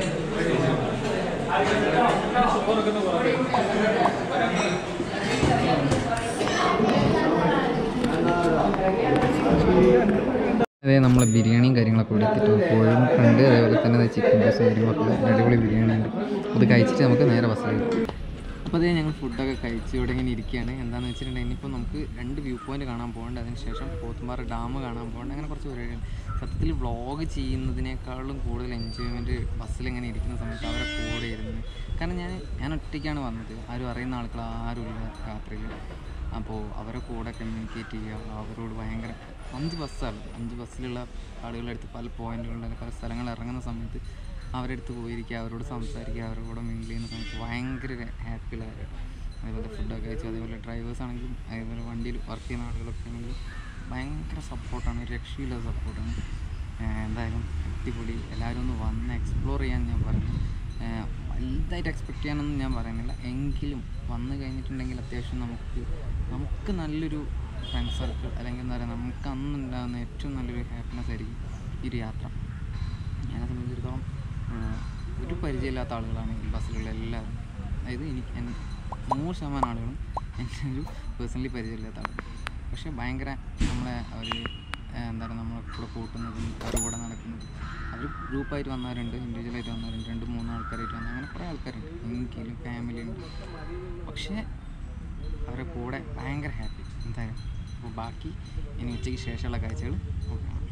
അതെ നമ്മൾ ബിരിയാണിയും കാര്യങ്ങളൊക്കെ ഇവിടെ എത്തിയിട്ട് കോഴിയും ഉണ്ട് അതേപോലെ തന്നെ ചിക്കൻ പീസും കാര്യങ്ങളൊക്കെ ഉള്ള അടിപൊളി ബിരിയാണി ഉണ്ട് അത് കഴിച്ചിട്ട് നമുക്ക് നേരെ ബസ്സിൽ അപ്പോൾ അതേ ഞങ്ങൾ ഫുഡൊക്കെ കഴിച്ച് ഇവിടെ ഇങ്ങനെ ഇരിക്കുകയാണ് എന്താണെന്ന് വെച്ചിട്ടുണ്ടെങ്കിൽ ഇനിയിപ്പോൾ നമുക്ക് രണ്ട് വ്യൂ പോയിന്റ് കാണാൻ പോകേണ്ട അതിന് ശേഷം പോത്തുമ്പാറ ഡാം കാണാൻ പോകേണ്ട അങ്ങനെ കുറച്ച് പരിപാടികൾ സത്യത്തിൽ വ്ളോഗ് ചെയ്യുന്നതിനേക്കാളും കൂടുതൽ എൻജോയ്മെൻറ്റ് ബസ്സിൽ ഇങ്ങനെ ഇരിക്കുന്ന സമയത്ത് അവരെ കൂടെ ഇരുന്ന് കാരണം ഞാൻ ഞാൻ ഒറ്റയ്ക്കാണ് വന്നത് ആരും അറിയുന്ന ആൾക്കാർ ആരുമില്ല യാത്രയിൽ അപ്പോൾ അവരെ കൂടെ കമ്മ്യൂണിക്കേറ്റ് ചെയ്യുക അവരോട് ഭയങ്കര അഞ്ച് ബസ്സാണ് അഞ്ച് ബസ്സിലുള്ള ആളുകളുടെ അടുത്ത് പല പോയിന്റുകളുടെ പല സ്ഥലങ്ങൾ ഇറങ്ങുന്ന സമയത്ത് അവരുടെ അടുത്ത് പോയിരിക്കുക അവരോട് സംസാരിക്കുക അവരുടെ കൂടെ മിങ്കിൾ ചെയ്യുന്ന സമയത്ത് ഭയങ്കര ഹാപ്പിയുള്ള കാര്യമാണ് അതേപോലെ ഫുഡൊക്കെ കഴിച്ചു അതേപോലെ ഡ്രൈവേഴ്സ് ആണെങ്കിലും അതേപോലെ വണ്ടിയിൽ വർക്ക് ചെയ്യുന്ന ആളുകളൊക്കെ ആണെങ്കിലും ഭയങ്കര സപ്പോർട്ടാണ് ഒരു രക്ഷയില്ലാത്ത സപ്പോർട്ടാണ് എന്തായാലും അടിപൊളി എല്ലാവരും ഒന്ന് വന്ന് എക്സ്പ്ലോർ ചെയ്യാൻ ഞാൻ പറയുന്നു ഏഹ് വലുതായിട്ട് എക്സ്പെക്റ്റ് ചെയ്യാനൊന്നും ഞാൻ പറയുന്നില്ല എങ്കിലും വന്നു കഴിഞ്ഞിട്ടുണ്ടെങ്കിൽ അത്യാവശ്യം നമുക്ക് നമുക്ക് നല്ലൊരു ഫ്രണ്ട് സർക്കിൾ അല്ലെങ്കിൽ എന്താ പറയുക നമുക്ക് അന്നുണ്ടാകുന്ന ഏറ്റവും നല്ലൊരു ഹാപ്പിനെസ് ആയിരിക്കും ഈ ഒരു യാത്ര എന്നെ സംബന്ധിച്ചിടത്തോളം ആഹ് ഒരു പരിചയമില്ലാത്ത ആളുകളാണ് ഈ ബസ്സിലുള്ള എല്ലാവരും അതായത് എനിക്ക് എൻ- നൂറ് ശതമാനം ആളുകളും എൻ്റെ ഒരു പേഴ്സണലി പരിചയമില്ലാത്ത ആളുകൾ പക്ഷേ ഭയങ്കര നമ്മളെ അവർ എന്താ പറയുക നമ്മളെ കൂടെ കൂട്ടുന്നതും അവരുടെ കൂടെ നടക്കുന്നതും അവർ ഗ്രൂപ്പായിട്ട് വന്നവരുണ്ട് ഇൻഡിവിജ്വലായിട്ട് വന്നവരുണ്ട് രണ്ട് മൂന്ന് ആൾക്കാരായിട്ട് വന്ന അങ്ങനെ കുറേ ആൾക്കാരുണ്ട് എങ്കിലും ഫാമിലി ഉണ്ട് പക്ഷേ അവരുടെ കൂടെ ഭയങ്കര ഹാപ്പി എന്തായാലും അപ്പോൾ ബാക്കി ഇനി ഉച്ചയ്ക്ക് ശേഷമുള്ള കാഴ്ചകൾ നമുക്ക് കാണാം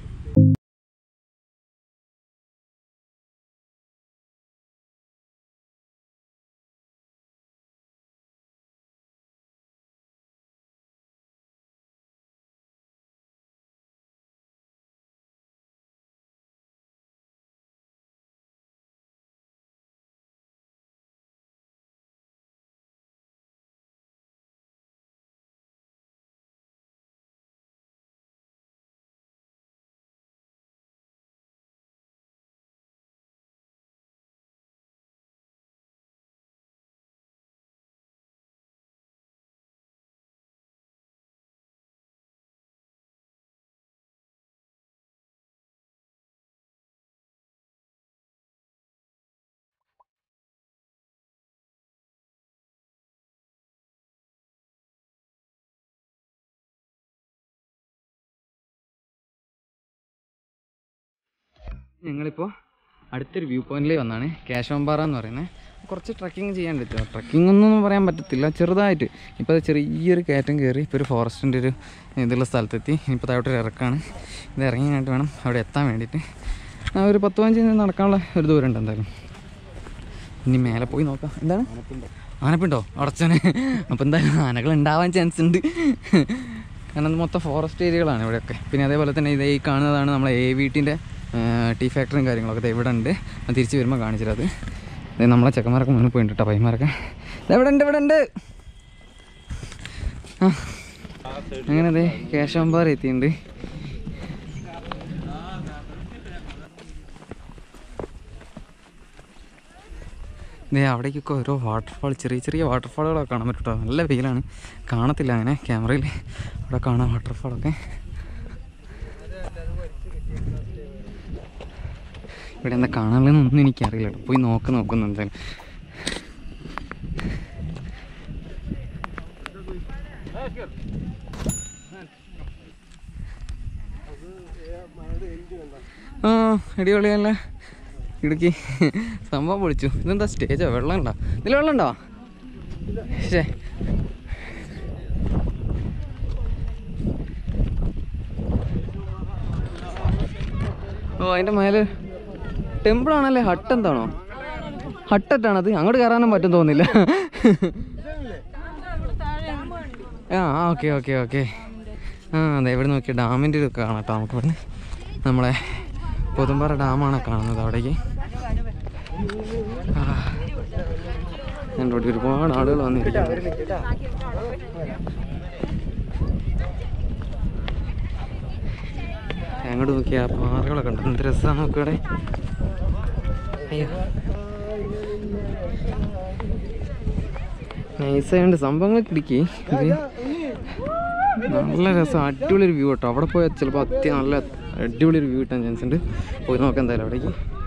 ഞങ്ങളിപ്പോൾ അടുത്തൊരു വ്യൂ പോയിന്റിൽ വന്നാണ് കേശവമ്പാറ എന്ന് പറയുന്നത് കുറച്ച് ട്രക്കിംഗ് ചെയ്യാൻ പറ്റുമോ ട്രക്കിംഗ് ഒന്നും പറയാൻ പറ്റത്തില്ല ചെറുതായിട്ട് ഇപ്പോൾ അത് ചെറിയൊരു കയറ്റം കയറി ഇപ്പോൾ ഒരു ഫോറസ്റ്റിൻ്റെ ഒരു ഇതുള്ള സ്ഥലത്തെത്തി ഇനിയിപ്പോൾ താഴോട്ടൊരു ഇറക്കാണ് ഇത് ഇറങ്ങി കഴിഞ്ഞിട്ട് വേണം അവിടെ എത്താൻ വേണ്ടിയിട്ട് ആ, ഒരു പത്ത് പതിനഞ്ച് മിനിറ്റ് നടക്കാനുള്ള ഒരു ദൂരം ഉണ്ട് എന്തായാലും ഇനി മേലെ പോയി നോക്കാം എന്താണ് ആനപ്പിണ്ടോ അടച്ചനെ അപ്പോൾ എന്തായാലും ആനകൾ ഉണ്ടാവാൻ ചാൻസ് ഉണ്ട് കാരണം ഇത് മൊത്തം ഫോറസ്റ്റ് ഏരിയകളാണ് ഇവിടെയൊക്കെ പിന്നെ അതേപോലെ തന്നെ ഇത് ഈ കാണുന്നതാണ് നമ്മളെ എ വീട്ടിൻ്റെ ടീ ഫാക്ടറിയും കാര്യങ്ങളൊക്കെ ദേ ഇവിടെ ഉണ്ട് ഞാൻ തിരിച്ച് വരുമ്പോൾ കാണിച്ചിട്ട് അത് നമ്മളെ ചെക്കന്മാരൊക്കെ മുന്നിൽ പോയിട്ടുണ്ട് കേട്ടോ പയ്യന്മാരൊക്കെ ദേ ഇവിടെ ഉണ്ട് ഇവിടെ ഉണ്ട് ആ അങ്ങനെ അതെ കേശവമ്പാറ എത്തിയിട്ടുണ്ട് ദേ അവിടേക്കൊക്കെ ഓരോ വാട്ടർഫാൾ ചെറിയ ചെറിയ വാട്ടർഫാളുകളൊക്കെ കാണാൻ പറ്റും കേട്ടോ നല്ല വെയിലാണ് കാണത്തില്ല അങ്ങനെ ക്യാമറയിൽ അവിടെ കാണാം വാട്ടർഫാളൊക്കെ ഇവിടെ എന്താ കാണാനുള്ളതെന്നൊന്നും എനിക്കറിയില്ല കേട്ടോ പോയി നോക്ക് നോക്കുന്നു എന്തായാലും ആ അടിപൊളിയല്ല ഇടുക്കി സംഭവം പൊളിച്ചു ഇതെന്താ സ്റ്റേജോ വെള്ളം ഉണ്ടോ ഇതിൽ വെള്ളം ഉണ്ടോ ശേ ഓ അതിൻ്റെ മേലെ ടെമ്പിൾ ആണല്ലേ ഹട്ട് എന്താണോ ഹട്ടറ്റാണത് അങ്ങോട്ട് കയറാനും പറ്റും തോന്നില്ല ആ ഓക്കെ ഓക്കെ ഓക്കെ ആ അതെ ഇവിടെ നോക്കിയ ഡാമിൻ്റെ ഇത് കാണാം കേട്ടോ നമുക്ക് ഇവിടുന്ന് നമ്മളെ പൊതുമ്പാറ ഡാമാണ് കാണുന്നത് അവിടേക്ക് ആ. എൻ്റെ ഇവിടെ ഒരുപാട് ആളുകൾ വന്നിരിക്കുന്നു അങ്ങോട്ട് നോക്കിയാ പാറകളൊക്കെ ഉണ്ട് എന്ത് രസമാണ് നോക്കിവിടെ അയ്യോ നൈസായതുകൊണ്ട് സംഭവങ്ങളൊക്കെ ഇടുക്കി ഇത് നല്ല രസം അടിപൊളി ഒരു വ്യൂ കേട്ടോ അവിടെ പോയാൽ ചിലപ്പോൾ അത്യം നല്ല അടിപൊളി ഒരു വ്യൂ കിട്ടാൻ ചാൻസ് ഉണ്ട് പോയി നോക്കാം എന്തായാലും അവിടേക്ക്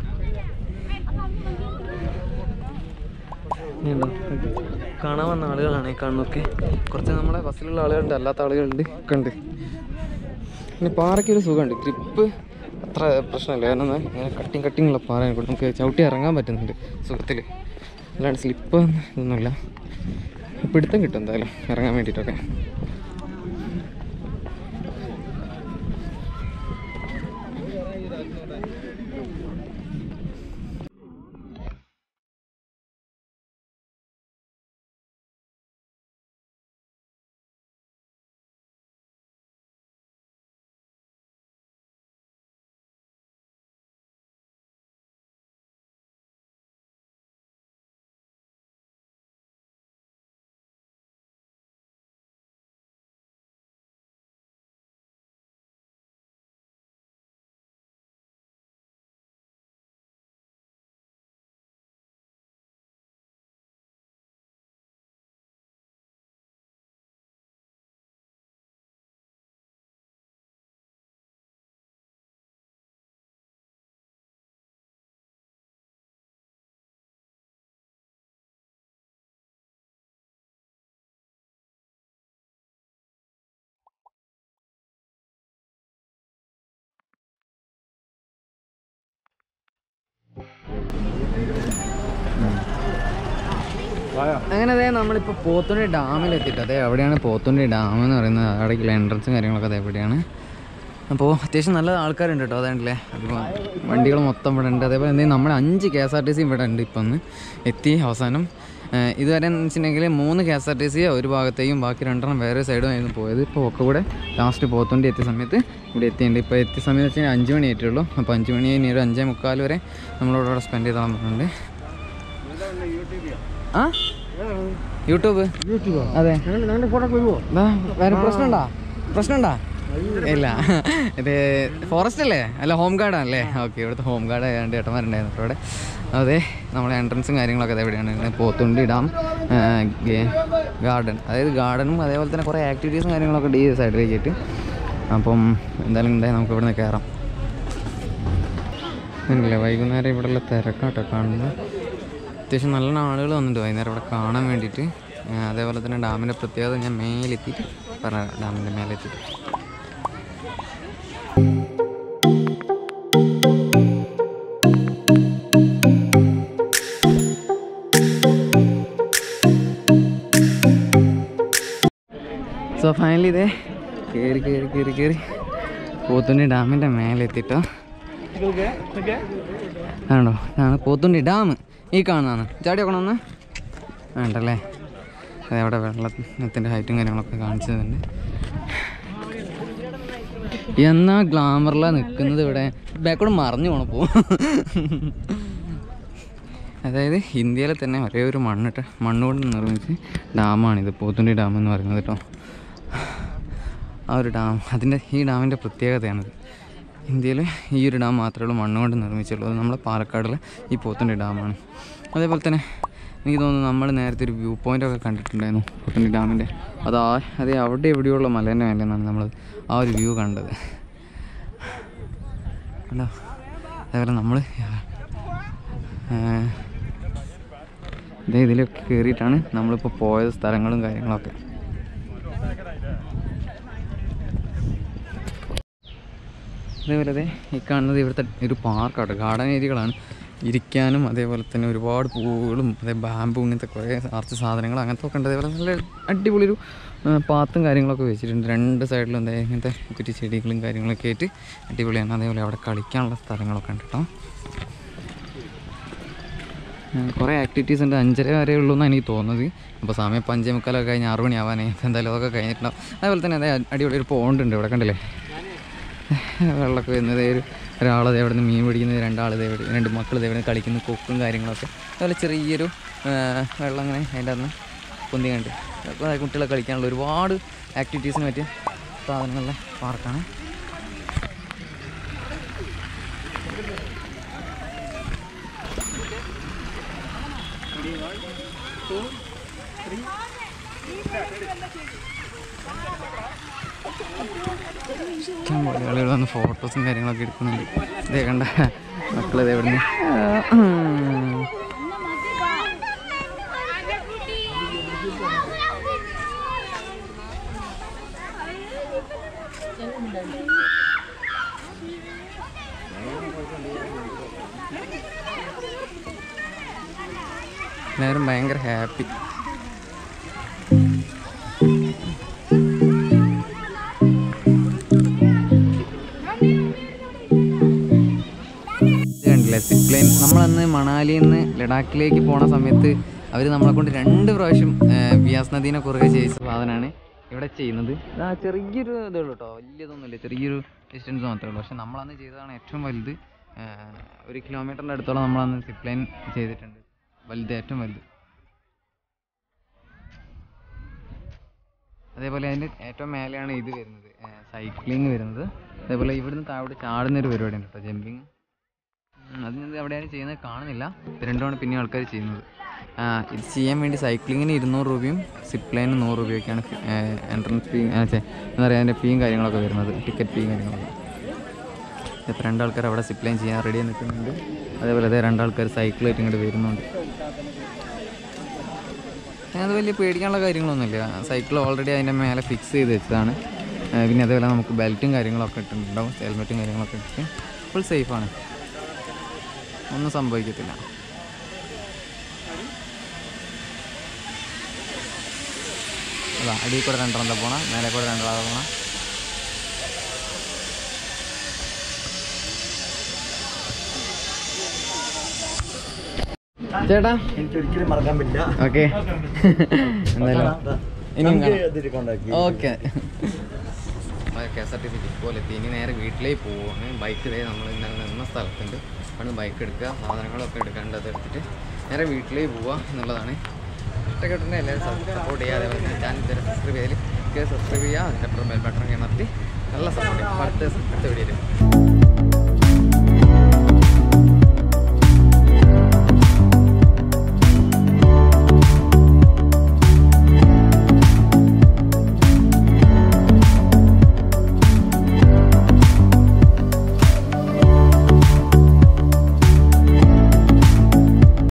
ഇനിയുണ്ടോ? കാണാൻ വന്ന ആളുകളാണ് ഈ കാണുന്നൊക്കെ കുറച്ച് നമ്മളെ ബസ്സിലുള്ള ആളുകളുണ്ട് അല്ലാത്ത ആളുകളുണ്ട് ഒക്കെ ഉണ്ട് പിന്നെ പാറയ്ക്ക് ഒരു സുഖമുണ്ട് ഗ്രിപ്പ് അത്ര പ്രശ്നമില്ല കാരണം എന്താ ഇങ്ങനെ കട്ടിങ് കട്ടിങ് ഉള്ള പാറ കൊണ്ട് നമുക്ക് ചവിട്ടി ഇറങ്ങാൻ പറ്റുന്നുണ്ട് സുഖത്തിൽ അല്ലാണ്ട് സ്ലിപ്പ് ഇതൊന്നുമില്ല പിടുത്തം കിട്ടും എന്തായാലും ഇറങ്ങാൻ വേണ്ടിയിട്ടൊക്കെ അങ്ങനെ അതെ നമ്മളിപ്പോൾ പോത്തുണ്ടി ഡാമിലെത്തിയിട്ട് അതെ അവിടെയാണ് പോത്തുണ്ടി ഡാം എന്ന് പറയുന്നത് അവിടേക്കുള്ള എൻട്രൻസും കാര്യങ്ങളൊക്കെ അതെ എവിടെയാണ് അപ്പോൾ അത്യാവശ്യം നല്ല ആൾക്കാരുണ്ട് കേട്ടോ അതാണ്ടല്ലേ അപ്പോൾ വണ്ടികൾ മൊത്തം ഇവിടെ ഉണ്ട് അതേപോലെ എന്തെങ്കിലും നമ്മുടെ അഞ്ച് K S R T C ഇവിടെ ഉണ്ട് ഇപ്പം ഒന്ന് എത്തി അവസാനം ഏഹ് ഇതുവരെ എന്ന് വെച്ചിട്ടുണ്ടെങ്കിൽ മൂന്ന് K S R T C ഒരു ഭാഗത്തേക്കും ബാക്കി രണ്ടെണ്ണം വേറെ സൈഡും ആയിരുന്നു പോയത് ഇപ്പോൾ ഒക്കെ കൂടെ ലാസ്റ്റ് പോത്തുണ്ടി എത്തിയ സമയത്ത് ഇവിടെ എത്തിയിട്ടുണ്ട് ഇപ്പോൾ എത്തിയ സമയം വെച്ച് കഴിഞ്ഞാൽ അഞ്ച് മണി ആയിട്ടുള്ളൂ അപ്പോൾ അഞ്ച് മണി കഴിഞ്ഞ് ഒരു അഞ്ചേ മുക്കാൽ വരെ നമ്മളിവിടെ ഇവിടെ സ്പെൻഡ് ചെയ്താൽ പറഞ്ഞിട്ടുണ്ട് ആ യൂട്യൂബ് യൂട്യൂബോ അതെ ഞങ്ങളുടെ ഫോട്ടോ വരുമോ ദാ, വേറെ പ്രശ്നമുണ്ടാ പ്രശ്നമുണ്ടാ ഇല്ല ഇത് ഫോറസ്റ്റ് അല്ലേ അല്ല ഹോം ഗാർഡ് ആണല്ലേ ഓക്കെ ഇവിടുത്തെ ഹോം ഗാർഡ് ആയതുകൊണ്ട് ഏട്ടന്മാരുണ്ടായിരുന്നു അപ്പോൾ ഇവിടെ അതെ നമ്മളെ എൻട്രൻസും കാര്യങ്ങളൊക്കെ അത് എവിടെയാണ് ഇവിടെ പോത്തുണ്ടി ഡാം ഗാർഡൻ അതായത് ഗാർഡനും അതേപോലെ തന്നെ കുറേ ആക്ടിവിറ്റീസും കാര്യങ്ങളൊക്കെ ഉണ്ട് ഈ സൈഡിലേക്കിട്ട് അപ്പം എന്തായാലും ഉണ്ടായി നമുക്ക് ഇവിടെ നിന്ന് കയറാം അങ്ങനെയല്ലേ വൈകുന്നേരം ഇവിടെയുള്ള തിരക്കാട്ടോ കാണുന്നത് അത്യാവശ്യം നല്ല ആളുകൾ വന്നിട്ടുണ്ട് വൈകുന്നേരം ഇവിടെ കാണാൻ വേണ്ടിയിട്ട് ആ, അതേപോലെ തന്നെ ഡാമിൻ്റെ പ്രത്യേകത ഞാൻ മേലെത്തിയിട്ട് പറയാം ഡാമിൻ്റെ മേലെത്തിയിട്ട് സോ ഫൈനലി ഇതേ കയറി കയറി കയറി കയറി പോത്തുണ്ടി ഡാമിൻ്റെ മേലെത്തിട്ടോ ആണോ ഇതാണ് പോത്തുണ്ടി ഡാം ഈ കാണുന്നതാണ് ചാടി നോക്കണം ഒന്ന് വേണ്ടല്ലേ അതെ അവിടെ വെള്ളത്തിൻ്റെ ഹൈറ്റും കാര്യങ്ങളൊക്കെ കാണിച്ചതുണ്ട് എന്നാ ഗ്ലാമറിലാണ് നിൽക്കുന്നത് ഇവിടെ ബാക്കോട് മറിഞ്ഞു പോണ പോ അതായത് ഇന്ത്യയിലെ തന്നെ ഒരേ ഒരു മണ്ണിട്ട് മണ്ണുകൊണ്ട് നിർമ്മിച്ച് ഡാമാണിത് പോത്തുണ്ടി ഡാം എന്ന് പറയുന്നത് കേട്ടോ ആ ഒരു ഡാം അതിൻ്റെ ഈ ഡാമിൻ്റെ പ്രത്യേകതയാണിത് ഇന്ത്യയിൽ ഈ ഒരു ഡാം മാത്രമേ ഉള്ളൂ മണ്ണുകൊണ്ട് നിർമ്മിച്ചുള്ളൂ അത് നമ്മുടെ പാലക്കാടിലെ ഈ പോത്തുണ്ടി ഡാമാണ് അതേപോലെ തന്നെ എനിക്ക് തോന്നുന്നു നമ്മൾ നേരത്തെ ഒരു വ്യൂ പോയിൻ്റ് ഒക്കെ കണ്ടിട്ടുണ്ടായിരുന്നു പോത്തുണ്ടി ഡാമിൻ്റെ അത് ആ അതെ അവിടെ എവിടെയുള്ള മലേൻ്റെ മേലെ നിന്നാണ് നമ്മൾ ആ ഒരു വ്യൂ കണ്ടത് കണ്ടോ അതേപോലെ നമ്മൾ ഇതേ ഇതിലൊക്കെ കയറിയിട്ടാണ് നമ്മളിപ്പോൾ പോയ സ്ഥലങ്ങളും കാര്യങ്ങളൊക്കെ അതേപോലെ അതെ ഈ കാണുന്നത് ഇവിടുത്തെ ഒരു പാർക്കാണ് ഗാർഡൻ ഏരിയകളാണ് ഇരിക്കാനും അതേപോലെ തന്നെ ഒരുപാട് പൂവുകളും അതേ ബാമ്പു ഇങ്ങനത്തെ കുറേ ആർച്ച് സാധനങ്ങൾ അങ്ങനത്തെ ഒക്കെ ഉണ്ട് അതേപോലെ നല്ല അടിപൊളി ഒരു ആ, പാത്തും കാര്യങ്ങളൊക്കെ വെച്ചിട്ടുണ്ട് രണ്ട് സൈഡിലും എന്താ ഇങ്ങനത്തെ ഒത്തിരി ചെടികളും കാര്യങ്ങളൊക്കെ ആയിട്ട് അടിപൊളിയാണ് അതേപോലെ അവിടെ കളിക്കാനുള്ള സ്ഥലങ്ങളൊക്കെ ഉണ്ട് കേട്ടോ ഉം, കുറേ ആക്ടിവിറ്റീസ് ഉണ്ട് അഞ്ചര വരെ ഉള്ളൂ എന്നാണ് എനിക്ക് തോന്നുന്നത് അപ്പോൾ സമയം ഇപ്പോൾ അഞ്ചേ മുക്കാലൊക്കെ കഴിഞ്ഞ് ആറ് മണിയാവാനേ എന്തായാലും അതൊക്കെ കഴിഞ്ഞിട്ടുണ്ടാവും അതേപോലെ തന്നെ അതേ അടിപൊളി ഒരു പോണ്ട് ഉണ്ട് ഇവിടെ കണ്ടില്ലേ വെള്ളമൊക്കെ വരുന്നത് ഒരു ഒരാളത് എവിടെ നിന്ന് മീൻ പിടിക്കുന്നത് രണ്ടാൾ എവിടെ രണ്ട് മക്കൾ എവിടെ കളിക്കുന്നു കൊക്കും കാര്യങ്ങളൊക്കെ അതുപോലെ ചെറിയൊരു ആ, വെള്ളം അങ്ങനെ അതിൻ്റെ അന്ന് പൊന്തി കണ്ട് അപ്പോൾ കുട്ടികളെ കളിക്കാനുള്ള ഒരുപാട് ആക്ടിവിറ്റീസിന് പറ്റിയ സാധനങ്ങളുടെ പാർക്കാണ് ഇഷ്ടംപോലെ ആളുകൾ വന്ന് ഫോട്ടോസും കാര്യങ്ങളൊക്കെ എടുക്കുന്നുണ്ട് ഇതേ കണ്ട മക്കളിത് എവിടെ നിന്ന് എല്ലാവരും ഭയങ്കര ഹാപ്പി ഇത് കണ്ടില്ലേ സിപ്പ് ലൈൻ നമ്മളന്ന് മണാലിയിൽ നിന്ന് ലഡാക്കിലേക്ക് പോണ സമയത്ത് അവർ നമ്മളെ കൊണ്ട് രണ്ട് പ്രാവശ്യം ആ, ബിയാസ് നദീനെ കുറുകെ ചെയ്യിച്ച സാധനമാണ് ഇവിടെ ചെയ്യുന്നത് ആ ചെറിയൊരു ഇതേ ഉള്ളൂ കേട്ടോ വലിയതൊന്നുമില്ല ചെറിയൊരു ഡിസ്റ്റൻസ് മാത്രമേ ഉള്ളൂ പക്ഷെ നമ്മളന്ന് ചെയ്തതാണ് ഏറ്റവും വലുത് ആ, ഒരു കിലോമീറ്ററിൻ്റെ അടുത്തോളം നമ്മളന്ന് സിപ്പ് ലൈൻ ചെയ്തിട്ടുണ്ട് വലുത് ഏറ്റവും വലുത് അതേപോലെ അതിൻ്റെ ഏറ്റവും മേലെയാണ് ഇത് വരുന്നത് സൈക്ലിംഗ് വരുന്നത് അതേപോലെ ഇവിടുന്ന് താഴോട്ട് ചാടുന്ന ഒരു പരിപാടി ഉണ്ട് കേട്ടോ ജമ്പിങ് അത് ഞാൻ എവിടെയാണ് ചെയ്യുന്നത് കാണുന്നില്ല ഇത് രണ്ടുമാണ് പിന്നെ ആൾക്കാർ ചെയ്യുന്നത് ആ, ഇത് ചെയ്യാൻ വേണ്ടി സൈക്ലിങ്ങിന് ഇരുന്നൂറ് രൂപയും സിപ്പ് ലൈനിന് നൂറ് രൂപയൊക്കെയാണ് എൻട്രൻസ് ഫീ എന്താ പറയുക അതിൻ്റെ ഫീയും കാര്യങ്ങളൊക്കെ വരുന്നത് ടിക്കറ്റ് ഫീയും കാര്യങ്ങളൊക്കെ ഇപ്പോൾ രണ്ടാൾക്കാർ അവിടെ സിപ്പ് ലൈൻ ചെയ്യാൻ റെഡി നിൽക്കുന്നുണ്ട് അതേപോലെ അതെ രണ്ടാൾക്കാർ സൈക്കിളായിട്ട് ഇങ്ങോട്ട് വരുന്നുണ്ട് അത് വലിയ പേടിക്കാനുള്ള കാര്യങ്ങളൊന്നുമില്ല സൈക്കിൾ ഓൾറെഡി അതിൻ്റെ മേലെ ഫിക്സ് ചെയ്ത് വെച്ചതാണ് ആ, പിന്നെ അതേപോലെ നമുക്ക് ബെൽറ്റും കാര്യങ്ങളൊക്കെ ഇട്ടിട്ടുണ്ടാവും ഹെൽമെറ്റും കാര്യങ്ങളൊക്കെ ഇട്ടിട്ട് ഫുൾ സേഫാണ് ഒന്നും സംഭവിക്കത്തില്ല അതാ അടിയിൽ കൂടെ രണ്ടെണ്ണം പോണ മേലെ കൂടെ രണ്ടെണ്ണം പോണ ചേട്ടാ എനിക്ക് ഒരിക്കലും മറക്കാൻ പറ്റില്ല ഓക്കെ എന്തായാലും ഇനിയും contact okay K S R T C ഡിപ്പോയിലെത്തി ഇനി നേരെ വീട്ടിലേക്ക് പോവാണ് ബൈക്ക് ഇതേ നമ്മൾ ഇന്നലെ നിന്ന സ്ഥലത്തുണ്ട് അവിടെ ബൈക്ക് എടുക്കുക സാധനങ്ങളൊക്കെ എടുക്കേണ്ടത് എടുത്തിട്ട് നേരെ വീട്ടിലേക്ക് പോവുക എന്നുള്ളതാണ് ഇഷ്ടപ്പെട്ടിട്ടുണ്ടെങ്കിൽ എല്ലാവരും സപ്പോർട്ട് ചെയ്യുക അതേപോലെ തന്നെ ചാനൽ ഇതുവരെ സബ്സ്ക്രൈബ് ചെയ്താൽ സബ്സ്ക്രൈബ് ചെയ്യുക അതിൻ്റെ അപ്പുറം ബെൽ ബട്ടൺ അമർത്തി നല്ല സപ്പോർട്ട് ചെയ്യുക അടുത്ത ദിവസം അടുത്ത വീഡിയോയിൽ